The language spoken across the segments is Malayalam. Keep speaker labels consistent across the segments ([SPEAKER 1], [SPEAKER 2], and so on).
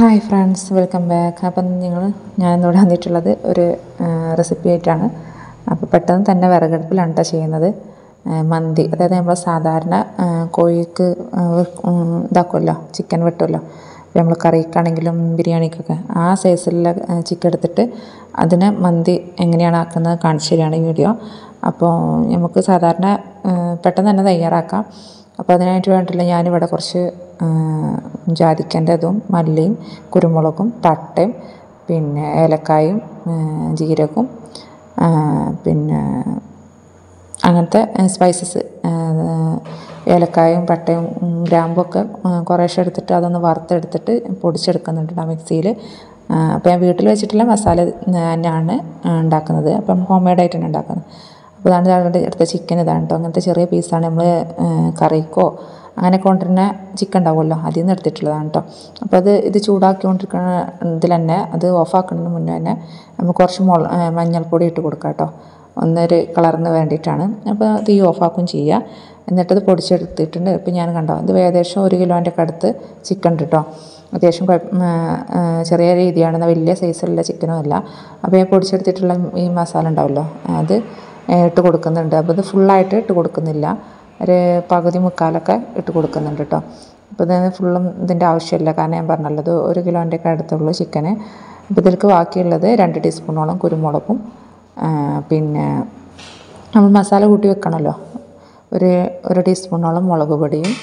[SPEAKER 1] ഹായ് ഫ്രണ്ട്സ് വെൽക്കം ബാക്ക് അപ്പം നിങ്ങൾ ഞാൻ ഇന്നിവിടെ വന്നിട്ടുള്ളത് ഒരു റെസിപ്പി ആയിട്ടാണ് അപ്പോൾ പെട്ടെന്ന് തന്നെ വിറകടുപ്പിലാണ് കേട്ടോ ചെയ്യുന്നത് ആ, മന്തി അതായത് നമ്മൾ സാധാരണ ആ, കോഴിക്ക് ആ, വെക്ക്- ഉം, ഇതാക്കുമല്ലോ ചിക്കൻ വെട്ടുമല്ലോ ഇപ്പോൾ നമ്മൾ കറിക്കാണെങ്കിലും ബിരിയാണിക്കൊക്കെ ആ സൈസിലുള്ള ചിക്കൻ എടുത്തിട്ട് അതിനെ മന്തി എങ്ങനെയാണ് ആക്കുന്നത് കാണിച്ചു തരികയാണ് ഈ വീഡിയോ അപ്പോൾ നമുക്ക് സാധാരണ ആ, പെട്ടെന്ന് തന്നെ തയ്യാറാക്കാം അപ്പോൾ അതിനായിട്ട് വേണ്ടിയിട്ടുള്ള ഞാനിവിടെ കുറച്ച് ജാതിക്കൻ്റെ അതും മല്ലിയും കുരുമുളകും പട്ടയും പിന്നെ ഏലക്കായും ആ, ജീരകവും ആ, പിന്നെ അങ്ങനത്തെ സ്പൈസസ് ഏലക്കായും പട്ടയും ഉം, ഗ്രാമ്പുമൊക്കെ കുറേശ്ശെ എടുത്തിട്ട് അതൊന്ന് വറുത്തെടുത്തിട്ട് പൊടിച്ചെടുക്കുന്നുണ്ട് ആ മിക്സിയിൽ അപ്പോൾ ഞാൻ വീട്ടിൽ വെച്ചിട്ടുള്ള മസാല തന്നെയാണ് ഉണ്ടാക്കുന്നത് അപ്പം ഹോം മെയ്ഡ് ആയിട്ടാണ് ഉണ്ടാക്കുന്നത് അപ്പോൾ ഇതാണ് ഇതാണ്ട് എടുത്ത ചിക്കൻ ഇതാണ് കേട്ടോ അങ്ങനത്തെ ചെറിയ പീസാണ് നമ്മൾ കറിക്കോ അങ്ങനെ കൊണ്ടുവരുന്ന ചിക്കൻ ഉണ്ടാവുമല്ലോ അതിൽ നിന്ന് എടുത്തിട്ടുള്ളതാണ് കേട്ടോ അപ്പോൾ അത് ഇത് ചൂടാക്കിക്കൊണ്ടിരിക്കുന്ന ഇതിൽ തന്നെ അത് ഓഫാക്കുന്നതിന് മുന്നേ തന്നെ നമുക്ക് കുറച്ച് മുള ആ, മഞ്ഞൾപ്പൊടി ഇട്ട് കൊടുക്കാം കേട്ടോ ഒന്നൊരു കളറിന് വേണ്ടിയിട്ടാണ് അപ്പോൾ തീ ഓഫാക്കും ചെയ്യുക എന്നിട്ടത് പൊടിച്ചെടുത്തിട്ടുണ്ട് ഇപ്പം ഞാൻ കണ്ടോ ഇത് ഏകദേശം ഒരു കിലോൻ്റെ ഒക്കെ അടുത്ത് ചിക്കൻ ഉണ്ട് കേട്ടോ അത്യാവശ്യം കുഴപ്പ ആ, ആ, ചെറിയ രീതിയാണ് വലിയ സൈസിലുള്ള ചിക്കനും അല്ല അപ്പോൾ ഞാൻ പൊടിച്ചെടുത്തിട്ടുള്ള ഈ മസാല ഉണ്ടാവുമല്ലോ അത് ഇട്ട് കൊടുക്കുന്നുണ്ട് അപ്പോൾ ഇത് ഫുള്ളായിട്ട് ഇട്ട് കൊടുക്കുന്നില്ല ഒരു പകുതി മുക്കാലൊക്കെ ഇട്ട് കൊടുക്കുന്നുണ്ട് കേട്ടോ അപ്പോൾ ഇത് ഫുള്ളും ഇതിൻ്റെ ആവശ്യമില്ല കാരണം ഞാൻ പറഞ്ഞല്ലോ ഇത് ഒരു കിലോൻ്റെ ഒക്കെ അടുത്തുള്ളൂ ചിക്കന് അപ്പോൾ ഇതിലേക്ക് ബാക്കിയുള്ളത് രണ്ട് ടീസ്പൂണോളം കുരുമുളകും ആ, പിന്നെ നമ്മൾ മസാല കൂട്ടി വെക്കണമല്ലോ ഒരു ഒരു ടീസ്പൂണോളം മുളക് പൊടിയും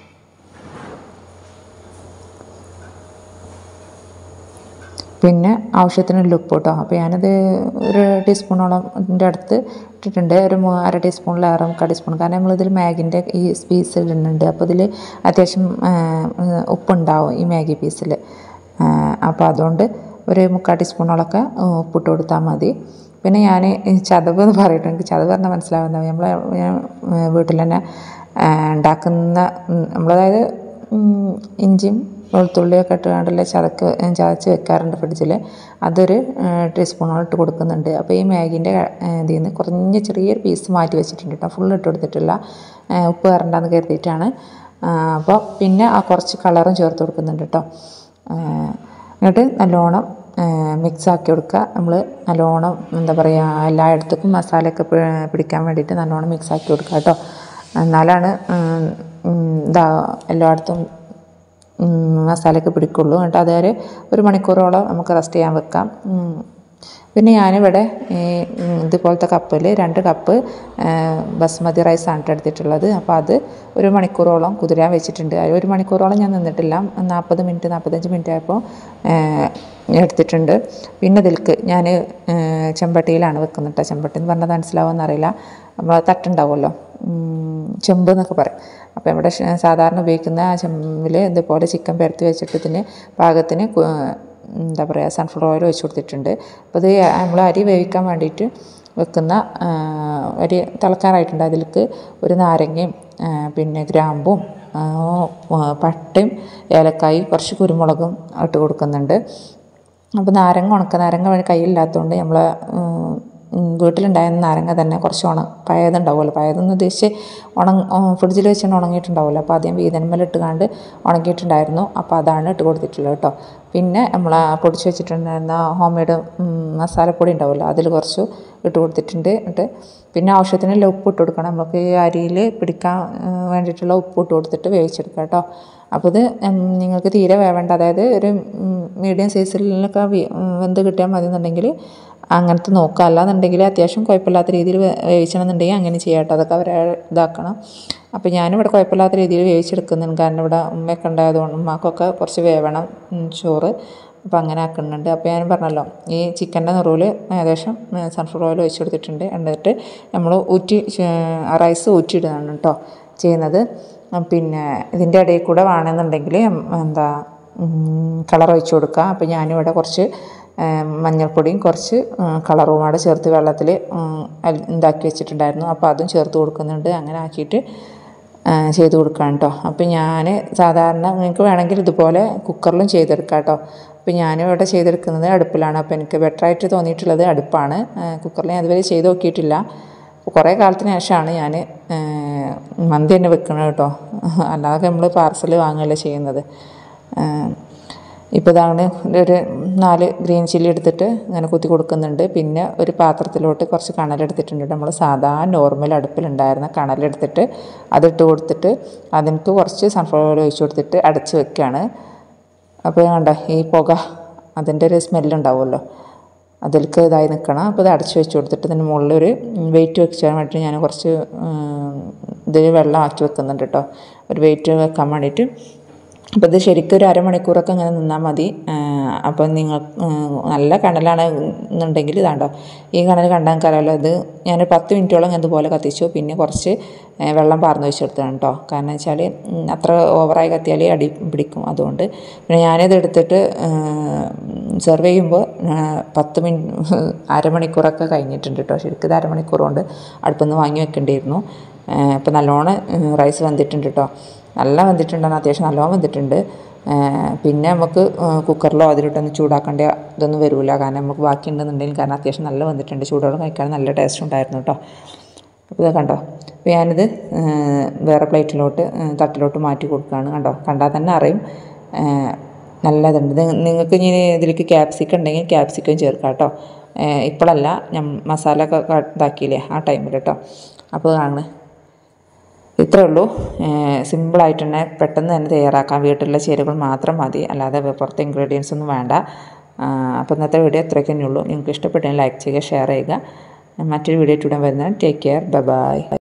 [SPEAKER 1] പിന്നെ ആവശ്യത്തിനുള്ള ഉപ്പ് കേട്ടോ അപ്പോൾ ഞാനത് ഒരു ടീസ്പൂണോളം ഇതിൻ്റെ അടുത്ത് ഇട്ടിട്ടുണ്ട് ഒരു മൂ- അര ടീസ്പൂണിലേറെ മുക്കാൽ ടീസ്പൂൺ കാരണം നമ്മളിതിൽ മാഗിൻ്റെ ഈ പീസ് ഇടുന്നുണ്ട് അപ്പോൾ ഇതിൽ അത്യാവശ്യം ആ, ഉപ്പുണ്ടാവും ഈ മാഗി പീസിൽ അപ്പോൾ അതുകൊണ്ട് ഒരു മുക്കാൽ ടീസ്പൂണോളൊക്കെ ഉപ്പിട്ട് കൊടുത്താൽ മതി പിന്നെ ഞാൻ ചതവ് എന്ന് പറയട്ടെ എനിക്ക് ചതവ് പറഞ്ഞാൽ മനസ്സിലാവുന്ന നമ്മൾ വീട്ടിൽ തന്നെ ആ, ഉണ്ടാക്കുന്ന ഉം, നമ്മളതായത് ഉം, ഇഞ്ചിയും വെളുത്തുള്ളിയൊക്കെ ഇട്ടുകൊണ്ടുള്ള ചതക്ക് ചതച്ച് വെക്കാറുണ്ട് ഫ്രിഡ്ജിൽ അതൊരു ടീസ്പൂണോളം ഇട്ട് കൊടുക്കുന്നുണ്ട് അപ്പോൾ ഈ മാഗിൻ്റെ ഇതിൽ നിന്ന് കുറഞ്ഞ ചെറിയൊരു പീസ് മാറ്റി വെച്ചിട്ടുണ്ട് കേട്ടോ ഫുൾ ഇട്ട് കൊടുത്തിട്ടില്ല ആ, ഉപ്പ് കയറണ്ടെന്ന് കരുതിയിട്ടാണ് ആ, അപ്പോൾ പിന്നെ ആ കുറച്ച് കളറും ചേർത്ത് കൊടുക്കുന്നുണ്ട് കേട്ടോ ആ, എന്നിട്ട് നല്ലോണം മിക്സ് ആക്കി കൊടുക്കുക നമ്മൾ നല്ലോണം എന്താ പറയുക എല്ലായിടത്തേക്കും മസാലയൊക്കെ പി- പിടിക്കാൻ വേണ്ടിയിട്ട് നല്ലോണം മിക്സ് ആക്കി കൊടുക്കുക കേട്ടോ എന്നാലാണ് ഉം, ഉം, ഇതാ എല്ലായിടത്തും ഉം, മസാലയൊക്കെ പിടിക്കുള്ളൂ എന്നിട്ട് അതൊരു ഒരു മണിക്കൂറോളം നമുക്ക് റെസ്റ്റ് ചെയ്യാൻ വെക്കാം ഉം. പിന്നെ ഞാനിവിടെ ഈ ഉം, ഇതുപോലത്തെ കപ്പിൽ രണ്ട് കപ്പ് ആ, ബസ്മതി റൈസാണ് ട്ടോ എടുത്തിട്ടുള്ളത് അപ്പോൾ അത് ഒരു മണിക്കൂറോളം കുതിരാൻ വെച്ചിട്ടുണ്ട് അത് ഒരു മണിക്കൂറോളം ഞാൻ നിന്നിട്ടില്ല നാൽപ്പത് മിനിറ്റ് നാൽപ്പത്തഞ്ച് മിനിറ്റ് ആയപ്പോൾ എടുത്തിട്ടുണ്ട് പിന്നെ ഇതിലേക്ക് ഞാൻ ചെമ്പട്ടിയിലാണ് വെക്കുന്നത് കേട്ടോ ചെമ്പട്ടി എന്ന് പറഞ്ഞത് മനസ്സിലാവുമെന്ന് അറിയില്ല നമ്മൾ തട്ടുണ്ടാവുമല്ലോ ഉം, ചെമ്പ് എന്നൊക്കെ പറയും അപ്പോൾ ഇവിടെ ഷ- സാധാരണ ഉപയോഗിക്കുന്ന ആ ചെമ്പിൽ ഇതുപോലെ ചിക്കൻ പരത്തി വെച്ചിട്ട് ഇതിന് പാകത്തിന് കു- എന്താ പറയുക സൺഫ്ലവർ ഓയിൽ ഒഴിച്ച് കൊടുത്തിട്ടുണ്ട് അപ്പോൾ ഇത് നമ്മൾ അരി വേവിക്കാൻ വേണ്ടിയിട്ട് വെക്കുന്ന ആ, അരി തിളക്കാറായിട്ടുണ്ട് അതിലേക്ക് ഒരു നാരങ്ങയും ആ, പിന്നെ ഗ്രാമ്പും ആ, പട്ടയും ഏലക്കായും കുറച്ച് കുരുമുളകും ഇട്ട് കൊടുക്കുന്നുണ്ട് അപ്പോൾ നാരങ്ങ ഉണക്ക നാരങ്ങ വഴി കയ്യിലില്ലാത്തതുകൊണ്ട് നമ്മൾ വീട്ടിലുണ്ടായിരുന്ന നാരങ്ങ തന്നെ കുറച്ച് ഉണ പഴയതുണ്ടാവുമല്ലോ പഴയതെന്ന് ഉദ്ദേശിച്ച് ഉണങ്ങ ഫ്രിഡ്ജിൽ വെച്ചാണ് ഉണങ്ങിയിട്ടുണ്ടാവുമല്ലോ അപ്പോൾ ആദ്യം വീതന്മേലിട്ട് കണ്ട് ഉണങ്ങിയിട്ടുണ്ടായിരുന്നു അപ്പോൾ അതാണ് ഇട്ട് കൊടുത്തിട്ടുള്ളത് കേട്ടോ പിന്നെ നമ്മൾ പൊടിച്ച് വെച്ചിട്ടുണ്ടായിരുന്ന ഹോം മെയ്ഡ് മസാലപ്പൊടി ഉണ്ടാവുമല്ലോ അതിൽ കുറച്ച് ഇട്ട് കൊടുത്തിട്ടുണ്ട് എന്നിട്ട് പിന്നെ ആവശ്യത്തിനുള്ള ഉപ്പ് ഇട്ട് കൊടുക്കണം നമുക്ക് ഈ അരിയിൽ പിടിക്കാൻ ആ, വേണ്ടിയിട്ടുള്ള ഉപ്പ് ഇട്ട് കൊടുത്തിട്ട് വേവിച്ചെടുക്കാം കേട്ടോ അപ്പോൾ ഇത് ഉം, നിങ്ങൾക്ക് തീരെ വേവേണ്ട അതായത് ഒരു മീഡിയം സൈസിലൊക്കെ വി- ഉം, വെന്ത് കിട്ടിയാൽ മതി എന്നുണ്ടെങ്കിൽ അങ്ങനത്തെ നോക്കുക അല്ലാന്നുണ്ടെങ്കിൽ അത്യാവശ്യം കുഴപ്പമില്ലാത്ത രീതിയിൽ വേ- വേവിച്ചണമെന്നുണ്ടെങ്കിൽ അങ്ങനെ ചെയ്യാം കേട്ടോ അതൊക്കെ അവരെ ഇതാക്കണം അപ്പോൾ ഞാനിവിടെ കുഴപ്പമില്ലാത്ത രീതിയിൽ വേവിച്ചെടുക്കുന്നുണ്ട് കാരണം ഇവിടെ ഉമ്മയൊക്കെ ഉണ്ടായതുകൊണ്ട് ഉമ്മാക്കൊക്കെ കുറച്ച് വേവണം ഉം, ചോറ് അപ്പോൾ അങ്ങനെ ആക്കുന്നുണ്ട് അപ്പോൾ ഞാൻ പറഞ്ഞല്ലോ ഈ ചിക്കൻ്റെ നിറവിൽ ഏകദേശം സൺഫ്ലവർ ഓയിൽ ഒഴിച്ച് കൊടുത്തിട്ടുണ്ട് എന്നിട്ട് നമ്മൾ ഊറ്റി ആ റൈസ് ഊറ്റിയിടുന്നതാണ് കേട്ടോ ചെയ്യുന്നത് ഉം, പിന്നെ ഇതിൻ്റെ ഇടയിൽ കൂടെ വേണമെന്നുണ്ടെങ്കിൽ എന്താ കളർ ഒഴിച്ച് കൊടുക്കുക അപ്പോൾ ഞാനിവിടെ കുറച്ച് ഉം, മഞ്ഞൾപ്പൊടിയും കുറച്ച് കളറും കൂടെ ചേർത്ത് വെള്ളത്തിൽ ഇതാക്കി വെച്ചിട്ടുണ്ടായിരുന്നു അപ്പോൾ അതും ചേർത്ത് കൊടുക്കുന്നുണ്ട് അങ്ങനെ ആക്കിയിട്ട് ആ, ചെയ്ത് കൊടുക്കാം കേട്ടോ അപ്പോൾ ഞാൻ സാധാരണ നിങ്ങൾക്ക് വേണമെങ്കിൽ ഇതുപോലെ കുക്കറിലും ചെയ്തെടുക്കാം കേട്ടോ അപ്പോൾ ഞാനിവിടെ ചെയ്തെടുക്കുന്നത് അടുപ്പിലാണ് അപ്പോൾ എനിക്ക് ബെറ്ററായിട്ട് തോന്നിയിട്ടുള്ളത് അടുപ്പാണ് കുക്കറിൽ ഞാൻ അതുവരെ ചെയ്ത് നോക്കിയിട്ടില്ല കുറേ കാലത്തിന് ശേഷമാണ് ഞാൻ മന്തി തന്നെ വെക്കുന്നത് കേട്ടോ അല്ലാതെ നമ്മൾ പാർസൽ വാങ്ങുകയല്ല ചെയ്യുന്നത് ഇപ്പോൾ ഇതാണ് ഒരു നാല് ഗ്രീൻ ചില്ലി എടുത്തിട്ട് ഇങ്ങനെ കുത്തി കൊടുക്കുന്നുണ്ട് പിന്നെ ഒരു പാത്രത്തിലോട്ട് കുറച്ച് കണലെടുത്തിട്ടുണ്ട് നമ്മൾ സാധാ നോർമൽ അടുപ്പിലുണ്ടായിരുന്ന കണലെടുത്തിട്ട് അതിട്ട് കൊടുത്തിട്ട് അതിനകത്ത് കുറച്ച് സൺഫ്ലവർ ഓയിൽ ഒഴിച്ച് കൊടുത്തിട്ട് അടച്ച് വെക്കുകയാണ് അപ്പോൾ കണ്ട ഈ പുക അതിൻ്റെ ഒരു സ്മെല്ലുണ്ടാവുമല്ലോ അതിലേക്ക് ഇതായി നിൽക്കണം അപ്പോൾ ഇത് അടച്ച് വെച്ച് കൊടുത്തിട്ട് ഇതിന് മുകളിൽ ഒരു വെയിറ്റ് വെക്കാൻ വേണ്ടിയിട്ട് ഞാൻ കുറച്ച് ഇതിൽ വെള്ളം ആക്കി വെക്കുന്നുണ്ട് കേട്ടോ ഒരു വെയിറ്റ് വെക്കാൻ വേണ്ടിയിട്ട് അപ്പോൾ ഇത് ശരിക്കും ഒരു അരമണിക്കൂറൊക്കെ ഇങ്ങനെ നിന്നാൽ മതി അപ്പോൾ നിങ്ങൾ നല്ല കണലാണ് എന്നുണ്ടെങ്കിൽ ഇതാണ്ടോ ഈ കണൽ കണ്ടാൽ കലല്ലോ ഇത് ഞാൻ പത്ത് മിനിറ്റോളം ഞാൻ ഇതുപോലെ കത്തിച്ചു പിന്നെ കുറച്ച് വെള്ളം പാർന്ന് വെച്ചെടുത്തതാണ് കേട്ടോ കാരണം വെച്ചാൽ അത്ര ഓവറായി കത്തിയാൽ അടി പിടിക്കും അതുകൊണ്ട് പിന്നെ ഞാനിത് എടുത്തിട്ട് സെർവ് ചെയ്യുമ്പോൾ പത്ത് മിനിറ്റ് അരമണിക്കൂറൊക്കെ കഴിഞ്ഞിട്ടുണ്ട് കേട്ടോ ശരിക്കും ഇത് അരമണിക്കൂർ കൊണ്ട് അടുപ്പിൽ നിന്ന് വാങ്ങി വെക്കേണ്ടിയിരുന്നു ഇപ്പോൾ നല്ലോണം റൈസ് വന്നിട്ടുണ്ട് കേട്ടോ നല്ല വെന്തിട്ടുണ്ടെന്ന് അത്യാവശ്യം നല്ലോണം വെന്തിട്ടുണ്ട് പിന്നെ നമുക്ക് കുക്കറിലോ അതിലിട്ടൊന്ന് ചൂടാക്കേണ്ട ഇതൊന്നും വരില്ല കാരണം നമുക്ക് ബാക്കി ഉണ്ടെന്നുണ്ടെങ്കിൽ കാരണം അത്യാവശ്യം നല്ല വന്നിട്ടുണ്ട് ചൂടോടെ കഴിക്കാൻ നല്ല ടേസ്റ്റ് ഉണ്ടായിരുന്നു കേട്ടോ അപ്പോൾ ഇത് കണ്ടോ അപ്പോൾ ഞാനിത് വേറെ പ്ലേറ്റിലോട്ട് തട്ടിലോട്ട് മാറ്റി കൊടുക്കുകയാണ് കണ്ടോ കണ്ടാൽ തന്നെ അറിയും നല്ലതുണ്ട് നിങ്ങൾക്ക് ഇനി ഇതിലേക്ക് ക്യാപ്സിക്കം ഉണ്ടെങ്കിൽ ക്യാപ്സിക്കം ചേർക്കാം കേട്ടോ ഇപ്പോഴല്ല ഞാൻ മസാല ഒക്കെ ഇതാക്കിയില്ലേ ആ ടൈമിൽ കേട്ടോ അപ്പോൾ കാണുന്നത് ഇത്രേ ഉള്ളൂ സിമ്പിളായിട്ട് തന്നെ പെട്ടെന്ന് തന്നെ തയ്യാറാക്കാം വീട്ടിലുള്ള ചേരുവകൾ മാത്രം മതി അല്ലാതെ പുറത്തെ ഇൻഗ്രീഡിയൻസ് ഒന്നും വേണ്ട അപ്പോൾ ഇന്നത്തെ വീഡിയോ ഇത്രയൊക്കെ തന്നെ ഉള്ളൂ നിങ്ങൾക്ക് ഇഷ്ടപ്പെട്ടെങ്കിൽ ലൈക്ക് ചെയ്യുക ഷെയർ ചെയ്യുക മറ്റൊരു വീഡിയോ ഇട്ടുടൻ വരുന്നത് ടേക്ക് കെയർ ബൈ